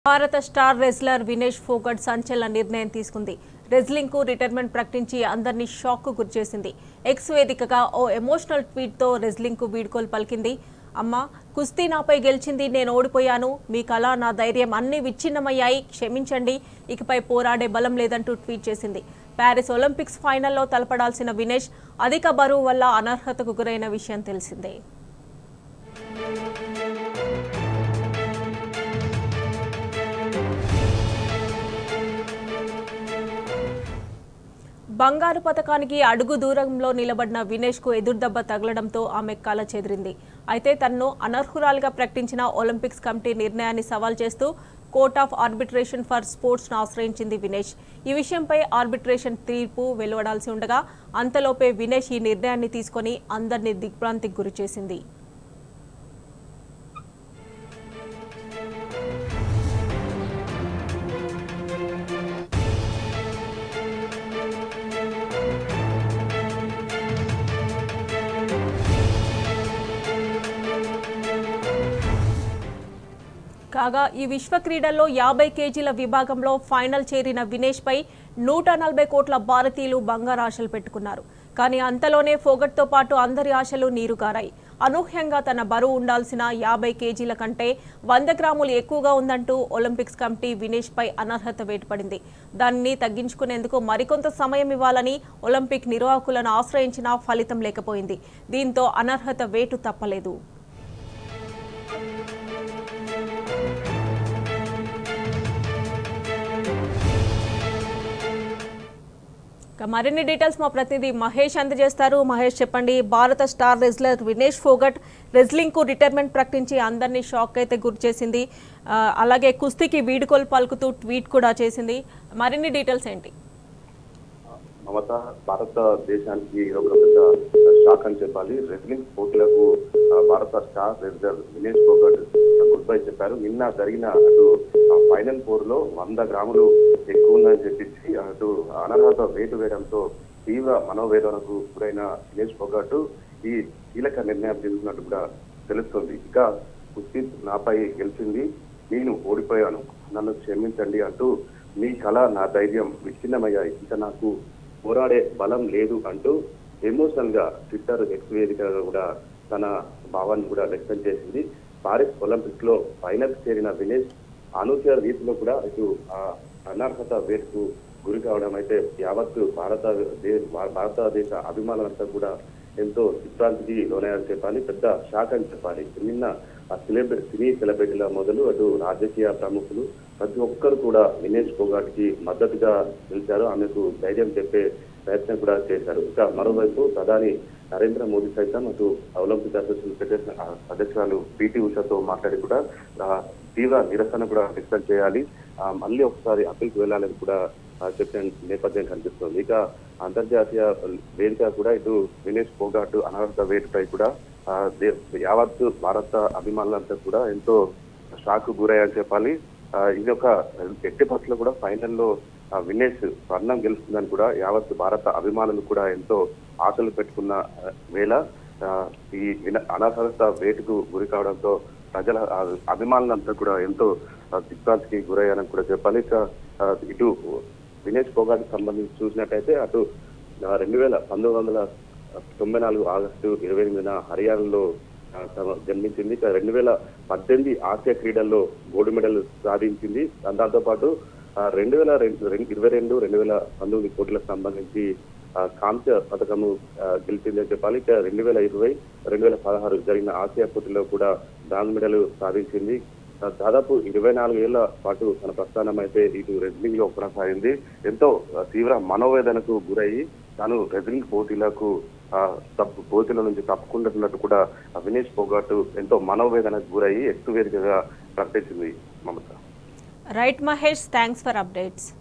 భారత star wrestler Vinesh Phogat సంచలన నిర్ణయం తీసుకుంది రెజ్లింగ్ కు రిటైర్మెంట్ ప్రకటించి అందరినీ షాక్ కు గురిచేసింది ఎక్స్ వేదికగా ఓ ఎమోషనల్ ట్వీట్ తో రెజ్లింగ్ కు వీడ్కోలు పలికింది అమ్మ కుస్తీ నాపై గెలిచింది నేను ఓడిపోయాను మీ కళ నా ధైర్యం అన్ని విచ్ఛిన్నమయ్యాయి క్షమించండి ఇకపై పోరాడే బలం లేదంటూ ట్వీట్ చేసింది ప్యారిస్ ఒలింపిక్స్ ఫైనల్లో తలపడాల్సిన వినేష్ అధిక బరువు వల్ల అనర్హతకు గురైన విషయం తెలిసిందే బంగారు పథకానికి అడుగు దూరంలో నిలబడిన వినేష్ కు ఎదురుదెబ్బ తగలడంతో ఆమె కల చెదిరింది అయితే తనను అనర్హురాలుగా ప్రకటించిన ఒలింపిక్స్ కమిటీ నిర్ణయాన్ని సవాల్ చేస్తూ court of arbitration for sports ను ఆశ్రయించింది వినేష్ ఈ విషయంపై ఆర్బిట్రేషన్ తీర్పు వెలువడాల్సి ఉండగా అంతలోపే వినేష్ ఈ నిర్ణయాన్ని తీసుకొని అందరినీ దిగ్భ్రాంతికి గురిచేసింది కాగా ఈ విశ్వ క్రీడల్లో యాభై కేజీల విభాగంలో ఫైనల్ చేరిన వినేష్ పై నూట నలభై కోట్ల భారతీయులు బంగారు ఆశలు పెట్టుకున్నారు కానీ అంతలోనే ఫోగట్తో పాటు అందరి ఆశలు నీరుగారాయి అనూహ్యంగా తన బరువు ఉండాల్సిన యాభై కేజీల కంటే వంద గ్రాములు ఎక్కువగా ఉందంటూ ఒలింపిక్స్ కమిటీ వినేష్ పై అనర్హత వేటుపడింది దానిని తగ్గించుకునేందుకు మరికొంత సమయం ఇవ్వాలని ఒలింపిక్ నిర్వాహకులను ఆశ్రయించినా ఫలితం లేకపోయింది దీంతో అనర్హత వేటు తప్పలేదు ఇక మరిన్ని డీటెయిల్స్ మా ప్రతినిధి మహేష్ అందజేస్తారు మహేష్ చెప్పండి భారత star wrestler Vinesh Phogat wrestling కు రిటైర్మెంట్ ప్రకటించి అందరినీ షాక్ అయితే గురి చేసింది ఆ, అలాగే కుస్తీకి వీడుకోలు పలుకుతూ ట్వీట్ కూడా చేసింది మరిన్ని డీటెయిల్స్ ఏంటి మమత భారతదేశానికి ఇది ఒక పెద్ద షాక్ అని చెప్పాలి రెజ్లింగ్ పోటీలకు ఆ, భారత star wrestler Vinesh Phogat goodbye చెప్పారు నిన్న జరిగిన అటు ఆ ఫైనల్ ఫోర్ లో వంద గ్రాములు ఎక్కువ ఉందని చెప్పేసి అటు అనర్హత వేటు వేయడంతో తీవ్ర మనోవేదనకు గురైన వినేష్ ఫోగట్ ఈ కీలక నిర్ణయం తీసుకున్నట్టు కూడా తెలుస్తుంది ఇక కుస్తీ నాపై గెలిచింది నేను ఓడిపోయాను నన్ను క్షమించండి అంటూ మీ కళ నా ధైర్యం విచ్ఛిన్నమయ్యాయి ఇక నాకు పోరాడే బలం లేదు అంటూ ఎమోషనల్ గా ట్విట్టర్ ఎక్స్ వేదికగా కూడా తన భావాన్ని కూడా వ్యక్తం చేసింది పారిస్ ఒలింపిక్స్ లో ఫైనల్ చేరిన వినేష్ అనూహ్య రీతిలో కూడా ఇటు ఆ అనర్హత వేటుకు గురి కావడం అయితే యావత్ భారత దే- భారతదేశ అభిమానులంతా కూడా ఎంతో విభ్రాంతికి లోనయ్యారని చెప్పాలి పెద్ద షాక్ అని చెప్పాలి నిన్న ఆ సెలబ్రి సినీ సెలబ్రిటీల మొదలు అటు రాజకీయ ప్రముఖులు ప్రతి ఒక్కరు కూడా వినేష్ ఫోగాట్కి మద్దతుగా నిలిచారు ఆమెకు ధైర్యం చెప్పే ప్రయత్నం కూడా చేశారు ఇక మరోవైపు ప్రధాని నరేంద్ర మోదీ సైతం అటు ఒలింపిక్ అసోసియేషన్ ఫెడరేషన్ ఆ అధ్యక్షురాలు పిటి ఉషతో మాట్లాడి కూడా ఆ, తీవ్ర నిరసన కూడా వ్యక్తం చేయాలి ఆ, మళ్ళీ ఒకసారి అప్పీల్కి వెళ్ళాలని కూడా ఆ, చెప్పిన నేపథ్యం కనిపిస్తుంది ఇక అంతర్జాతీయ వేదిక కూడా ఇటు వినేష్ ఫోగాట్ అనర్హత వేటుపై కూడా ఆ, దే- యావత్ భారత అభిమానులంతా కూడా ఎంతో షాక్ గురయ్యారని చెప్పాలి ఆ, ఇది ఒక ఎట్టి పరిస్థితుల్లో కూడా ఫైనల్లో ఆ, వినేష్ స్వర్ణం గెలుస్తుందని కూడా యావత్ భారత అభిమానులు కూడా ఎంతో ఆశలు పెట్టుకున్న ఆ, వేళ ఆ, ఈ విన- అనర్హత వేటుకు గురి కావడంతో ప్రజల ఆ, అభిమానులంతా కూడా ఎంతో ఆ, దిగ్భ్రాంతికి గురయ్యారని కూడా చెప్పాలి ఇక ఆ, ఇటు వినేష్ పోగాకి సంబంధించి చూసినట్టయితే అటు ఆ, రెండు వేల పంతొమ్మిది వందల తొంభై నాలుగు ఆగస్టు ఇరవై ఎనిమిదిన హర్యానాలో ఆ, తమ జన్మించింది ఇక రెండు వేల పద్దెనిమిది ఆసియా క్రీడల్లో గోల్డ్ మెడల్ సాధించింది దాంతో పాటు రెండు వేల రెండు రెండు- ఇరవై రెండు రెండు వేల పంతొమ్మిది కోట్లకు సంబంధించి ఆ, కాంస్య పథకము ఆ, గెలిచిందని చెప్పాలి ఇక రెండు వేల ఇరవై రెండు వేల పదహారు జరిగిన ఆసియా పోటీలో కూడా బ్రాంజ్ మెడల్ సాధించింది ఆ, దాదాపు ఇరవై నాలుగు ఏళ్ల పాటు తన ప్రస్థానం అయితే ఇటు రెజ్లింగ్ లో కొనసాగింది ఎంతో ఆ, తీవ్ర మనోవేదనకు గురయ్యి తాను రెజ్లింగ్ పోటీలకు ఆ, తప్పు పోటీల నుంచి తప్పుకుంటున్నట్టు కూడా ఆ వినేష్ పోగాటు ఎంతో మనోవేదనకు గురయ్యి ఎత్తు వేదికగా ప్రకటించింది Mamata right Mahesh thanks for updates